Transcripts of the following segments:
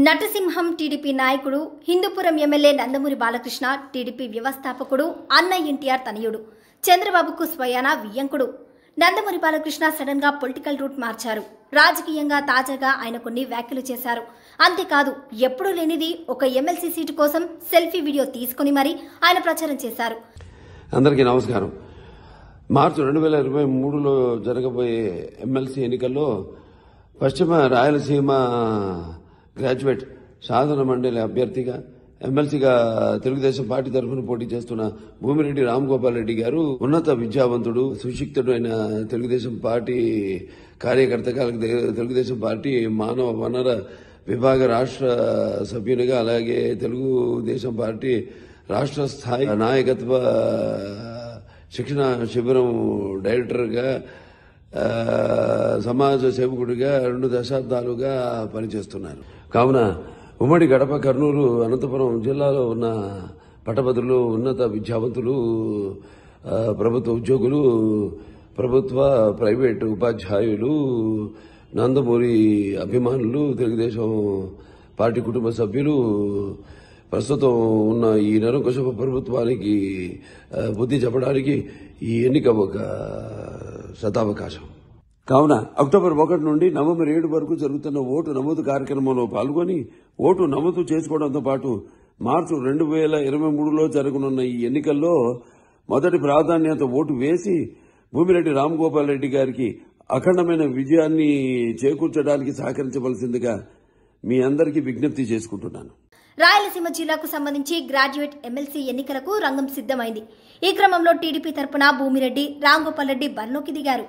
నటసింహం TDP నాయకుడు Hindupur MLA Nandamuri Balakrishna TDP వ్యవస్థాపకుడు అన్న ఎన్టీఆర్ తనయుడు చంద్రబాబుకు స్వయాన వియ్యంకుడు నందమూరి బాలకృష్ణ సడన్ గా పొలిటికల్ రూట్ మార్చారు రాజకీయంగా తాజాగా ఆయన కొన్ని వ్యాఖ్యలు చేశారు అంతేకాదు ఎప్పుడూ లేనిది ఒక ఎమ్మెల్సీ సీటు కోసం సెల్ఫీ వీడియో తీసుకుని మరీ ఆయన ప్రచారం చేశారు అందరికీ నమస్కారం మార్చి రెండు వేల ఇరవై మూడులో జరగబోయే ఎమ్మెల్సీ ఎన్నికల్లో పశ్చిమ రాయలసీమ గ్రాడ్యుయేట్ సాధన మండలి అభ్యర్థిగా ఎమ్మెల్సీగా తెలుగుదేశం పార్టీ తరఫున పోటీ చేస్తున్న భూమిరెడ్డి రామ్ గోపాల్ రెడ్డి గారు ఉన్నత విద్యావంతుడు సుశిక్తుడు అయిన తెలుగుదేశం పార్టీ కార్యకర్తగా అలాగే తెలుగుదేశం పార్టీ మానవ వనర విభాగ రాష్ట్ర సభ్యునిగా అలాగే తెలుగుదేశం పార్టీ రాష్ట్ర స్థాయి నాయకత్వ శిక్షణ శిబిరం డైరెక్టర్గా ఆ, సమాజ సేవకుడిగా రెండు దశాబ్దాలుగా పనిచేస్తున్నారు కావున ఉమ్మడి గడప కర్నూలు అనంతపురం జిల్లాలో ఉన్న పట్టభద్రులు ఉన్నత విద్యావంతులు ఆ, ప్రభుత్వ ఉద్యోగులు ప్రభుత్వ ప్రైవేటు ఉపాధ్యాయులు నందమూరి అభిమానులు తెలుగుదేశం పార్టీ కుటుంబ సభ్యులు ప్రస్తుతం ఉన్న ఈ నరకుశభ ప్రభుత్వానికి ఆ, బుద్ధి చెప్పడానికి ఈ ఎన్నిక ఒక శతావకాశం కావున అక్టోబర్ ఒకటి నుండి నవంబర్ ఏడు వరకు జరుగుతున్న ఓటు నమోదు కార్యక్రమంలో పాల్గొని ఓటు నమోదు చేసుకోవడంతో పాటు మార్చి రెండు వేల ఇరవై మూడులో జరగనున్న ఈ ఎన్నికల్లో మొదటి ప్రాధాన్యత ఓటు వేసి భూమిరెడ్డి రామ్ గోపాల్ రెడ్డి గారికి అఖండమైన విజయాన్ని చేకూర్చడానికి సహకరించవలసిందిగా మీ అందరికీ విజ్ఞప్తి చేసుకుంటున్నాను రాయలసీమ జిల్లాకు సంబంధించి గ్రాడ్యుయేట్ ఎమ్మెల్సీ ఎన్నికలకు రంగం సిద్ధమైంది ఈ క్రమంలో టీడీపీ తరపున భూమిరెడ్డి రాంగోపాల్ రెడ్డి బరిలోకి దిగారు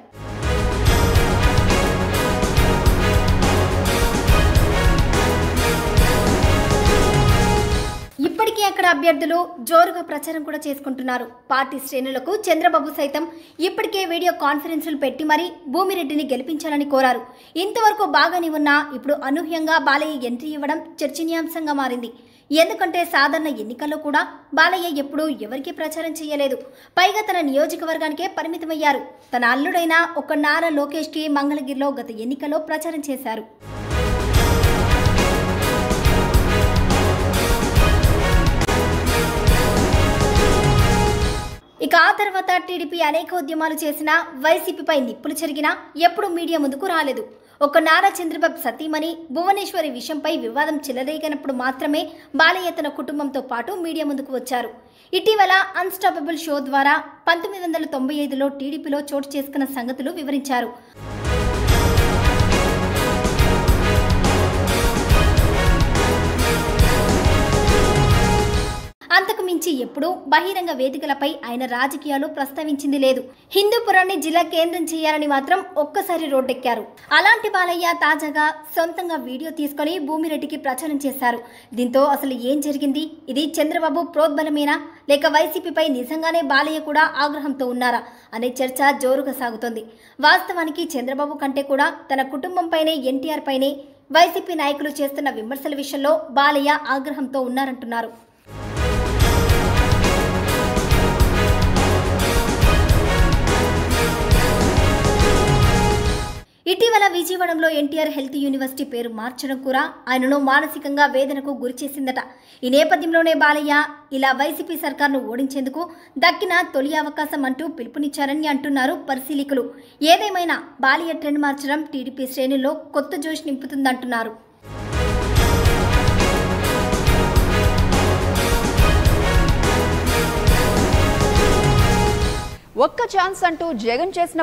ఇప్పటికే అక్కడ అభ్యర్థులు జోరుగా ప్రచారం కూడా చేసుకుంటున్నారు పార్టీ శ్రేణులకు చంద్రబాబు సైతం ఇప్పటికే వీడియో కాన్ఫరెన్సులు పెట్టి మరీ భూమిరెడ్డిని గెలిపించాలని కోరారు ఇంతవరకు బాగానే ఉన్నా ఇప్పుడు అనూహ్యంగా బాలయ్య ఎంట్రీ ఇవ్వడం చర్చనీయాంశంగా మారింది ఎందుకంటే సాధారణ ఎన్నికల్లో కూడా బాలయ్య ఎప్పుడూ ఎవరికీ ప్రచారం చేయలేదు పైగా తన నియోజకవర్గానికే పరిమితమయ్యారు తన అల్లుడైన ఒక నారా లోకేష్కి మంగళగిరిలో గత ఎన్నికల్లో ప్రచారం చేశారు ఇక ఆ తర్వాత టీడీపీ అనేక ఉద్యమాలు చేసినా వైసీపీపై నిప్పులు చెరిగినా ఎప్పుడు మీడియా ముందుకు రాలేదు ఒక నారా చంద్రబాబు సతీమణి భువనేశ్వరి విషయంపై వివాదం చెలరేగినప్పుడు మాత్రమే బాలయ్య తన కుటుంబంతో పాటు మీడియా ముందుకు వచ్చారు ఇటీవల అన్స్టాపబుల్ షో ద్వారా పంతొమ్మిది వందల తొంభై ఐదులో టీడీపీలో చోటు చేసుకున్న సంగతులు వివరించారు అంతకు మించి ఎప్పుడూ బహిరంగ వేదికలపై ఆయన రాజకీయాలు ప్రస్తావించింది లేదు హిందూపురాన్ని జిల్లా కేంద్రం చేయాలని మాత్రం ఒక్కసారి రోడ్డెక్కారు అలాంటి బాలయ్య తాజాగా సొంతంగా వీడియో తీసుకొని భూమిరెడ్డికి ప్రచారం చేశారు దీంతో అసలు ఏం జరిగింది ఇది చంద్రబాబు ప్రోద్బలమేనా లేక వైసీపీపై నిజంగానే బాలయ్య కూడా ఆగ్రహంతో ఉన్నారా అనే చర్చ జోరుగా సాగుతోంది వాస్తవానికి చంద్రబాబు కంటే కూడా తన కుటుంబంపైనే ఎన్టీఆర్ పైనే వైసీపీ నాయకులు చేస్తున్న విమర్శల విషయంలో బాలయ్య ఆగ్రహంతో ఉన్నారంటున్నారు ఇటీవల విజయవాడలో ఎన్టీఆర్ హెల్త్ యూనివర్సిటీ పేరు మార్చడం కూడా ఆయనను మానసికంగా వేదనకు గురిచేసిందట ఈ నేపథ్యంలోనే బాలయ్య ఇలా వైసీపీ సర్కార్ను ఓడించేందుకు దక్కిన తొలి అవకాశం అంటూ పిలుపునిచ్చారని అంటున్నారు పరిశీలకులు ఏదేమైనా బాలయ్య ట్రెండ్ మార్చడం టీడీపీ శ్రేణుల్లో కొత్త జోష్ నింపుతుందంటున్నారు ఒక్క ఛాన్స్ అంటూ జగన్ చేసిన